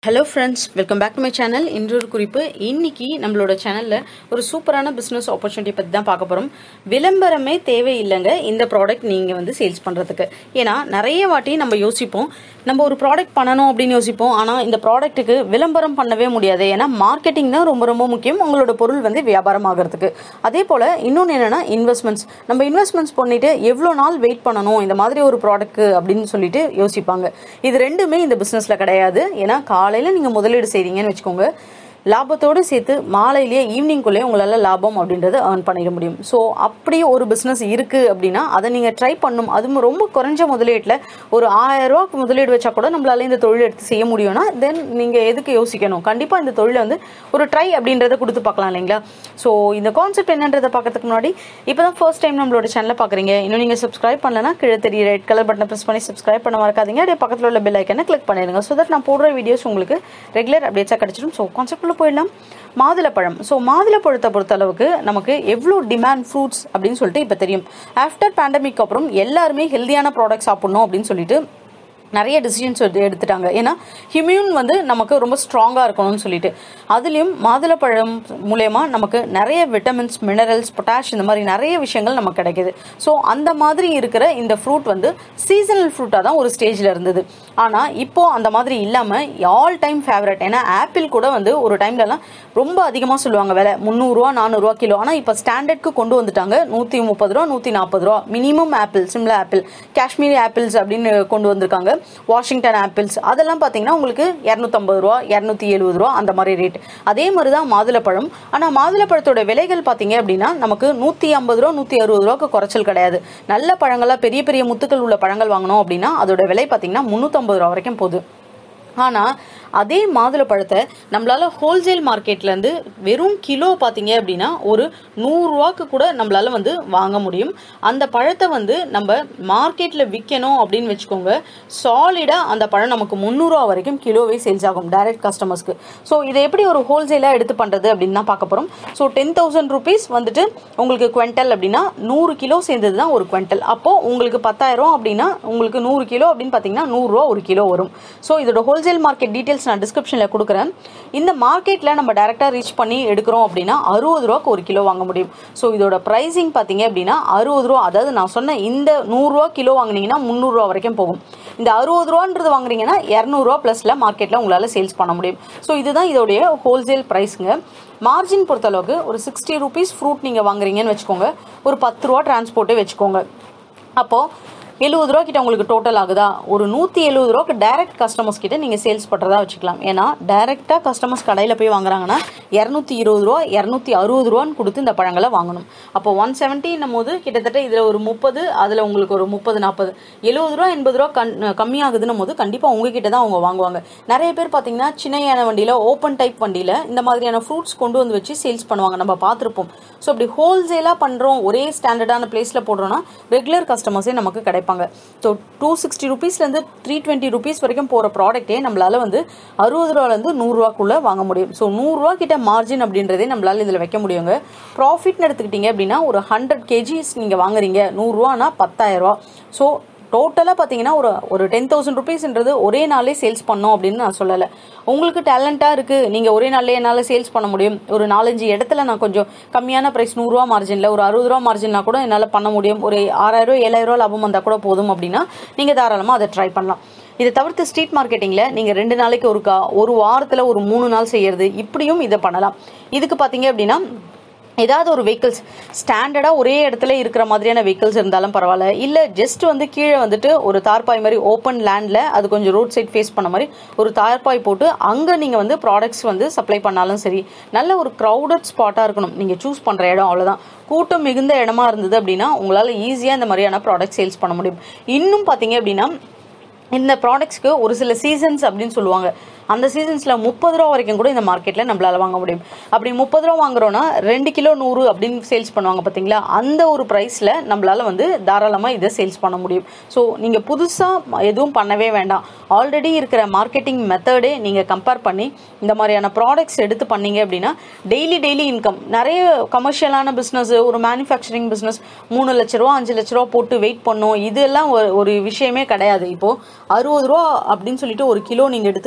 hello friends welcome back to my channel இன்றொரு குறிப்பு இன்னைக்கு நம்மளோட சேனலில் ஒரு சூப்பரான பிஸ்னஸ் ஆப்பர்ச்சுனிட்டி பற்றி தான் பார்க்க போகிறோம் விளம்பரமே தேவையில்லைங்க இந்த ப்ராடக்ட் நீங்கள் வந்து சேல்ஸ் பண்ணுறதுக்கு ஏன்னா நிறைய வாட்டி நம்ம யோசிப்போம் நம்ம ஒரு ப்ராடக்ட் பண்ணணும் அப்படின்னு யோசிப்போம் ஆனால் இந்த ப்ராடக்ட்டுக்கு விளம்பரம் பண்ணவே முடியாது ஏன்னா மார்க்கெட்டிங் தான் ரொம்ப ரொம்ப முக்கியம் உங்களோட பொருள் வந்து வியாபாரம் ஆகிறதுக்கு அதே போல் இன்னொன்று என்னென்னா இன்வெஸ்ட்மெண்ட்ஸ் நம்ம இன்வெஸ்ட்மெண்ட்ஸ் பண்ணிட்டு எவ்வளோ நாள் வெயிட் பண்ணணும் இந்த மாதிரி ஒரு ப்ராடக்ட் அப்படின்னு சொல்லிட்டு யோசிப்பாங்க இது ரெண்டுமே இந்த பிஸ்னஸில் கிடையாது ஏன்னா காலையில் நீங்கள் முதலீடு செய்றீங்கன்னு வச்சுக்கோங்க லாபத்தோடு சேர்த்து மாலையிலேயே ஈவினிங்குள்ளேயே உங்களால் லாபம் அப்படின்றத ஏர்ன் பண்ணிட முடியும் ஸோ அப்படி ஒரு பிஸ்னஸ் இருக்குது அப்படின்னா அதை நீங்கள் ட்ரை பண்ணும் அதுவும் ரொம்ப குறைஞ்ச முதலீட்டில் ஒரு ஆயிரம் ரூபாய்க்கு முதலீடு வச்சா கூட நம்மளால இந்த தொழில் எடுத்து செய்ய முடியும்னா தென் நீங்கள் எதுக்கு யோசிக்கணும் கண்டிப்பாக இந்த தொழிலை வந்து ஒரு ட்ரை அப்படின்றத கொடுத்து பார்க்கலாம் இல்லைங்களா ஸோ இந்த கான்செப்ட் என்னன்றதை பார்க்கறதுக்கு முன்னாடி இப்போ தான் ஃபர்ஸ்ட் டைம் நம்மளோட சேனலை பார்க்குறீங்க இன்னும் நீங்கள் சப்ஸ்கிரைப் பண்ணலன்னா கீழே தெரிய ரெட் கலர் பட்டனை ப்ரெஸ் பண்ணி சப்ஸ்கிரைப் பண்ண மறக்காதீங்க அப்படியே பக்கத்தில் உள்ள பெல் ஐக்கனை கிளிக் பண்ணிடுங்க ஸோ தட் நான் போடுற வீடியோஸ் உங்களுக்கு ரெகுலர் அப்டேட்ஸாக கிடச்சிடும் ஸோ கான்செப்ட் போயிடலாம் மாதுளப்பழம் ஸோ மாதுளப்பழத்தை பொறுத்த அளவுக்கு நமக்கு எவ்வளோ டிமாண்ட் ஃப்ரூட்ஸ் அப்படின்னு சொல்லிட்டு இப்போ தெரியும் ஆஃப்டர் பேண்டமிக் அப்புறம் எல்லாருமே ஹெல்தியான ப்ராடக்ட் சாப்பிடணும் அப்படின்னு சொல்லிட்டு நிறைய டிசிஷன்ஸ் எடுத்துட்டாங்க ஏன்னா இம்யூன் வந்து நமக்கு ரொம்ப ஸ்ட்ராங்காக இருக்கணும்னு சொல்லிட்டு அதுலேயும் மாதுளப்பழம் மூலயமா நமக்கு நிறைய விட்டமின்ஸ் மினரல்ஸ் பொட்டாஷ் இந்த மாதிரி நிறைய விஷயங்கள் நமக்கு கிடைக்குது ஸோ அந்த மாதிரி இருக்கிற இந்த ஃப்ரூட் வந்து சீசனல் ஃப்ரூட்டாக தான் ஒரு ஸ்டேஜில் இருந்தது ஆனால் இப்போ அந்த மாதிரி இல்லாமல் ஆல் டைம் ஃபேவரட் ஏன்னா ஆப்பிள் கூட வந்து ஒரு டைம்லலாம் ரொம்ப அதிகமாக சொல்லுவாங்க விலை முந்நூறுரூவா நானூறுரூவா கிலோ ஆனால் இப்போ ஸ்டாண்டர்ட்க்கு கொண்டு வந்துட்டாங்க நூற்றி முப்பது ரூபா நூற்றி நாற்பது ரூபா minimum apple Shimla apple Kashmiri apples அப்படின்னு கொண்டு வந்திருக்காங்க வாஷிங்டன் ஆப்பிள்ஸ் அதெல்லாம் பார்த்தீங்கன்னா உங்களுக்கு இரநூத்தம்பது ரூபா இரநூத்தி எழுபது ரூபா அந்த மாதிரி ரேட் அதே மாதிரி தான் மாதுளப்பழம் ஆனால் மாதுளப்பழத்தோட விலைகள் பார்த்தீங்க அப்படின்னா நமக்கு நூற்றி ஐம்பது ரூபா நூற்றி அறுபது ரூபாய்க்கு குறைச்சல் கிடையாது நல்ல பழங்களாக பெரிய பெரிய முத்துக்கள் உள்ள பழங்கள் வாங்கணும் அப்படின்னா அதோட விலை பார்த்தீங்கன்னா முந்நூற்றம்பது ரூபா வரைக்கும் போகுது ஆனால் அதே மாதுளப்பழத்தை நம்மளால ஹோல்சேல் மார்க்கெட்லேருந்து வெறும் கிலோ பார்த்தீங்க அப்படின்னா ஒரு நூறுரூவாக்கு கூட நம்மளால வந்து வாங்க முடியும் அந்த பழத்தை வந்து நம்ம மார்க்கெட்டில் விற்கணும் அப்படின்னு வச்சுக்கோங்க சாலிடாக அந்த பழம் நமக்கு முந்நூறுரூவா வரைக்கும் கிலோவே சேல்ஸ் ஆகும் டைரக்ட் கஸ்டமர்ஸ்க்கு ஸோ இதை எப்படி ஒரு ஹோல்சேலாக எடுத்து பண்ணுறது அப்படின்னு தான் பார்க்க போகிறோம் ஸோ டென் தௌசண்ட் ருபீஸ் வந்துட்டு உங்களுக்கு குவெண்டல் அப்படின்னா நூறு கிலோ சேர்ந்தது தான் ஒரு குவெண்டல் அப்போது உங்களுக்கு பத்தாயிரம் அப்படின்னா உங்களுக்கு நூறு கிலோ அப்படின்னு பார்த்தீங்கன்னா நூறுரூவா ஒரு கிலோ வரும் ஸோ இதோட ஹோல்சேல் மார்க்கெட் டீட்டெயில்ஸ் நான் டிஸ்கிரிப்ஷனில் கொடுக்குறேன் இந்த மார்க்கெட்டில் நம்ம டேரெக்டாக ரீச் பண்ணி எடுக்கிறோம் அப்படின்னா அறுபது ரூபாக்கு ஒரு கிலோ வாங்க முடியும் ஸோ இதோட ப்ரைஸிங் பார்த்தீங்க அப்படின்னா அறுபது ரூபா அதாவது நான் சொன்ன இந்த நூறுரூவா கிலோ வாங்கினீங்கன்னா முந்நூறுரூவா வரைக்கும் போகும் இந்த அறுபது ரூபான்றது வாங்குறீங்கன்னா இரநூறுவா ப்ளஸில் மார்க்கெட்டில் உங்களால் சேல்ஸ் பண்ண முடியும் ஸோ இதுதான் இதோடைய ஹோல்சேல் ப்ரைஸுங்க மார்ஜின் பொறுத்தளவுக்கு ஒரு சிக்ஸ்டி ருபீஸ் ஃப்ரூட் நீங்கள் வாங்குறீங்கன்னு வச்சுக்கோங்க ஒரு பத்து ரூபா டிரான்ஸ்போர்ட்டே வச்சுக்கோங்க அப்போது எழுபது ரூபா கிட்ட உங்களுக்கு டோட்டல் ஆகுதா ஒரு நூற்றி எழுபது ரூபாக்கு டைரக்ட் கஸ்டமர்ஸ் கிட்ட நீங்கள் சேல்ஸ் பண்ணுறதா வச்சுக்கலாம் ஏன்னா டைரெக்டாக கஸ்டமர்ஸ் கடையில் போய் வாங்குறாங்கன்னா இரநூத்தி இருபது ரூபா இரநூத்தி அறுபது ரூபான்னு கொடுத்து இந்த பழங்களை வாங்கணும் அப்போ ஒன் செவன்ட்டின்னும் போது கிட்டத்தட்ட இதில் ஒரு முப்பது அதில் உங்களுக்கு ஒரு முப்பது நாற்பது எழுபது ரூபா எண்பது ரூபா கண் கம்மியாகுதுன்னும் போது கண்டிப்பாக உங்ககிட்ட தான் அவங்க வாங்குவாங்க நிறைய பேர் பார்த்தீங்கன்னா சின்ன யானை வண்டியில் ஓப்பன் டைப் வண்டியில் இந்த மாதிரியான ஃப்ரூட்ஸ் கொண்டு வந்து வச்சு சேல்ஸ் பண்ணுவாங்க நம்ம பார்த்துருப்போம் ஸோ அப்படி ஹோல்சேலாக பண்ணுறோம் ஒரே ஸ்டாண்டர்டான பிளேஸில் போடுறோன்னா ரெகுலர் கஸ்டமர்ஸே நமக்கு கிடைப்பாங்க ஸோ டூ சிக்ஸ்டி ருபீஸ்லேருந்து த்ரீ டுவெண்ட்டி ருபீஸ் வரைக்கும் போகிற ப்ராடக்ட்டே நம்மளால் வந்து அறுபது ரூபாலேருந்து நூறுரூவாக்குள்ளே வாங்க முடியும் ஸோ நூறுரூவா கிட்ட மார்ஜின் அப்படின்றதே நம்மளால் இதில் வைக்க முடியுங்க ப்ராஃபிட்னு எடுத்துக்கிட்டிங்க அப்படின்னா ஒரு ஹண்ட்ரட் கேஜிஸ் நீங்கள் வாங்குறீங்க நூறுரூவானா பத்தாயிரரூவா ஸோ டோட்டலாக பார்த்தீங்கன்னா ஒரு ஒரு டென் தௌசண்ட் ருபீஸ்ன்றது ஒரே நாளே சேல்ஸ் பண்ணோம் அப்படின்னு நான் சொல்லலை உங்களுக்கு டேலண்ட்டாக இருக்குது நீங்கள் ஒரே நாளே என்னால் சேல்ஸ் பண்ண முடியும் ஒரு நாலஞ்சு இடத்துல நான் கொஞ்சம் கம்மியான ப்ரைஸ் நூறுரூவா மார்ஜினில் ஒரு அறுபது ரூபா மார்ஜின்னா கூட என்னால் பண்ண முடியும் ஒரு ஆறாயிரம் ஏழாயிரம் லாபம் வந்தால் கூட போதும் அப்படின்னா நீங்கள் தாராளமாக அதை ட்ரை பண்ணலாம் இதை தவிர்த்து ஸ்ட்ரீட் மார்க்கெட்டிங்கில் நீங்கள் ரெண்டு நாளைக்கு ஒருக்கா ஒரு வாரத்தில் ஒரு மூணு நாள் செய்யறது இப்படியும் இதை பண்ணலாம் இதுக்கு பார்த்தீங்க அப்படின்னா ஏதாவது ஒரு வெஹிக்கிள்ஸ் ஸ்டாண்டர்டாக ஒரே இடத்துல இருக்கிற மாதிரியான வெஹிக்கிள்ஸ் இருந்தாலும் பரவாயில்ல இல்லை ஜஸ்ட் வந்து கீழே வந்துட்டு ஒரு தார்பாய் மாதிரி ஓப்பன் லேண்டில் அது கொஞ்சம் ரோட் சைட் ஃபேஸ் பண்ண மாதிரி ஒரு தார்பாய் போட்டு அங்கே நீங்கள் வந்து ப்ராடக்ட்ஸ் வந்து சப்ளை பண்ணாலும் சரி நல்ல ஒரு க்ரௌடட் ஸ்பாட்டாக இருக்கணும் நீங்கள் சூஸ் பண்ணுற இடம் அவ்வளோதான் கூட்டம் மிகுந்த இடமா இருந்தது அப்படின்னா உங்களால் ஈஸியாக இந்த மாதிரியான ப்ராடக்ட் சேல்ஸ் பண்ண முடியும் இன்னும் பார்த்தீங்க அப்படின்னா இந்த ப்ராடக்ட்ஸ்க்கு ஒரு சில சீசன்ஸ் அப்படின்னு சொல்லுவாங்க அந்த சீசன்ஸில் முப்பது ரூபா வரைக்கும் கூட இந்த மார்க்கெட்டில் நம்மளால் வாங்க முடியும் அப்படி முப்பது ரூபா வாங்குறோன்னா ரெண்டு கிலோ நூறு அப்படின்னு சேல்ஸ் பண்ணுவாங்க பார்த்தீங்களா அந்த ஒரு ப்ரைஸில் நம்மளால் வந்து தாராளமாக இதை சேல்ஸ் பண்ண முடியும் ஸோ நீங்கள் புதுசாக எதுவும் பண்ணவே வேண்டாம் ஆல்ரெடி இருக்கிற மார்க்கெட்டிங் மெத்தடே நீங்கள் கம்பேர் பண்ணி இந்த மாதிரியான ப்ராடக்ட்ஸ் எடுத்து பண்ணீங்க அப்படின்னா டெய்லி டெய்லி இன்கம் நிறைய கமர்ஷியலான பிஸ்னஸ் ஒரு மேனுஃபேக்சரிங் பிஸ்னஸ் மூணு லட்ச ரூபா அஞ்சு லட்ச ரூபா போட்டு வெயிட் பண்ணும் இதெல்லாம் ஒரு ஒரு விஷயமே கிடையாது இப்போது அறுபது ரூபா அப்படின்னு சொல்லிட்டு ஒரு கிலோ நீங்கள் எடுத்துக்கிறீங்கன்னு வச்சுக்கோங்க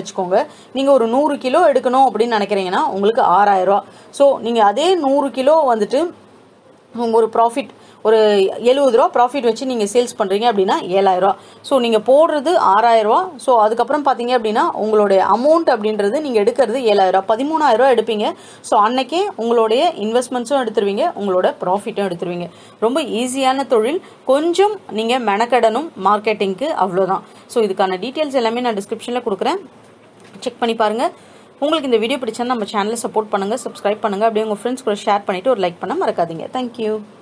வச்சுக்கோங்க நீங்கள் ஒரு நூறு கிலோ எடுக்கணும் அப்படின்னு நினைக்கிறீங்கன்னா உங்களுக்கு ஆறாயிரரூவா ஸோ நீங்கள் அதே நூறு கிலோ வந்துட்டு உங்க ஒரு ப்ராஃபிட் ஒரு எழுபது ரூபா ப்ராஃபிட் வச்சு நீங்கள் சேல்ஸ் பண்ணுறீங்க அப்படின்னா ஏழாயிரரூவா ஸோ நீங்கள் போடுறது ஆறாயிரரூவா ஸோ அதுக்கப்புறம் பார்த்தீங்க அப்படின்னா உங்களுடைய அமௌண்ட் அப்படின்றது நீங்கள் எடுக்கிறது ஏழாயிரரூவா பதிமூணாயிரரூவா எடுப்பீங்க ஸோ அன்னைக்கே உங்களுடைய இன்வெஸ்ட்மெண்ட்ஸும் எடுத்துருவீங்க உங்களோட ப்ராஃபிட்டும் எடுத்துருவீங்க ரொம்ப ஈஸியான தொழில் கொஞ்சம் நீங்கள் மெனக்கடணும் மார்க்கெட்டிங்க்கு அவ்வளோதான் ஸோ இதுக்கான டீட்டெயில்ஸ் எல்லாமே நான் டிஸ்கிரிப்ஷனில் கொடுக்குறேன் செக் பண்ணி பாருங்கள் உங்களுக்கு இந்த வீடியோ பிடிச்சா நம்ம சேனலை சப்போர்ட் பண்ணுங்கள் சப்ஸ்கிரைப் பண்ணுங்கள் அப்படியே உங்கள் ஃப்ரெண்ட்ஸ் கூட ஷேர் பண்ணிவிட்டு ஒரு லைக் பண்ண மறக்காதீங்க தேங்க்யூ